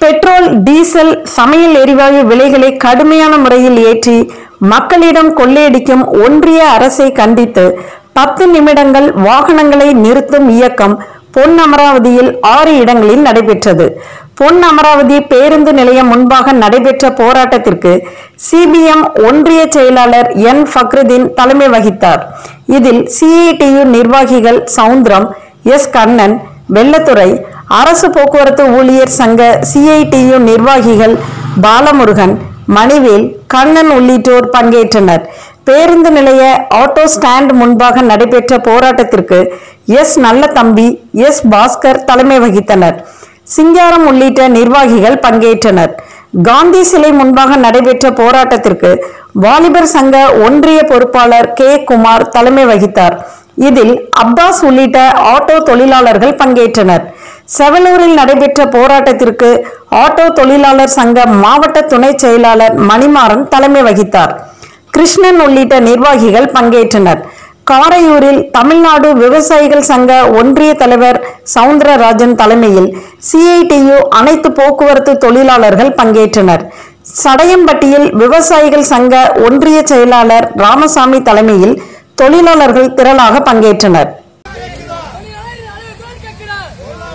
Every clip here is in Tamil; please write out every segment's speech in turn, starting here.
பெட்ரோல் டீசல் சமையல் எரிவாயு விலைகளை கடுமையான முறையில் ஏற்றி மக்களிடம் கொள்ளையடிக்கும் ஒன்றிய அரசை கண்டித்து பத்து நிமிடங்கள் வாகனங்களை நிறுத்தும் இயக்கம் பொன் அமராவதியில் ஆறு இடங்களில் நடைபெற்றது பொன் அமராவதி பேருந்து நிலையம் முன்பாக நடைபெற்ற போராட்டத்திற்கு சிபிஎம் ஒன்றிய செயலாளர் என் ஃபக்ருதீன் தலைமை வகித்தார் இதில் சிஐடியு நிர்வாகிகள் சவுந்தரம் எஸ் கண்ணன் வெள்ளத்துறை அரசு போக்குவரத்து ஊழியர் சங்க சிஐடியு நிர்வாகிகள் பாலமுருகன் மணிவேல் கண்ணன் உள்ளிட்டோர் பங்கேற்றனர் பேருந்து நிலைய ஆட்டோ ஸ்டாண்ட் முன்பாக நடைபெற்ற போராட்டத்திற்கு எஸ் நல்லதம்பி எஸ் பாஸ்கர் தலைமை வகித்தனர் சிங்காரம் உள்ளிட்ட நிர்வாகிகள் பங்கேற்றனர் காந்தி சிலை முன்பாக நடைபெற்ற போராட்டத்திற்கு வாலிபர் சங்க ஒன்றிய பொறுப்பாளர் கே குமார் தலைமை வகித்தார் இதில் அப்பாஸ் உள்ளிட்ட ஆட்டோ தொழிலாளர்கள் பங்கேற்றனர் செவலூரில் நடைபெற்ற போராட்டத்திற்கு ஆட்டோ தொழிலாளர் சங்க மாவட்ட துணை செயலாளர் மணிமாறன் தலைமை வகித்தார் கிருஷ்ணன் உள்ளிட்ட நிர்வாகிகள் பங்கேற்றனர் காரையூரில் தமிழ்நாடு விவசாயிகள் சங்க ஒன்றிய தலைவர் சவுந்தரராஜன் தலைமையில் சிஐடியு அனைத்து போக்குவரத்து தொழிலாளர்கள் பங்கேற்றனர் சடையம்பட்டியில் விவசாயிகள் சங்க ஒன்றிய செயலாளர் ராமசாமி தலைமையில் தொழிலாளர்கள் திரளாக பங்கேற்றனர் பணியாளர் அனைவரும் கேட்கிறார்.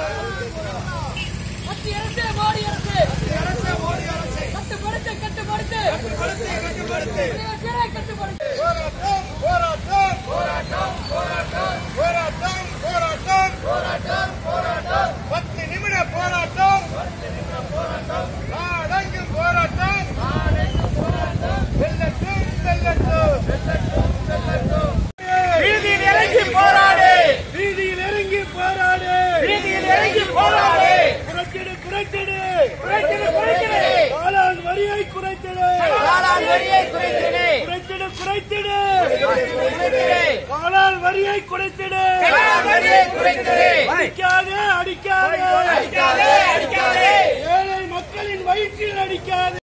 மத்திய அரசு, மோடி அரசு. கட்டுப்படுத்து, கட்டுப்படுத்து. பணியாளரை கட்டுப்படுத்து. பத்து நிமிட போராட்டம் நாடெங்கும் போராட்டம் வெல்லட்டும் வெல்லட்டும் வீதியில் இறங்கி போராடு வீதியில் இறங்கி போராடு வீதியில் இறங்கி போராடு குறைத்திடு குறைத்திடு குறைத்திடு குறைத்திடு காலான் வரியை குறைத்திடு காலான் வரியை குறைத்திடு குறைத்திடு குறைத்திடு காலான் வரியை குறைத்திடு காலான் வரியை குறைத்திடு அடிக்காதே அடிக்காதே அடிக்காதே அடிக்காதே ஏழை மக்களின் வயிற்றில் அடிக்காதே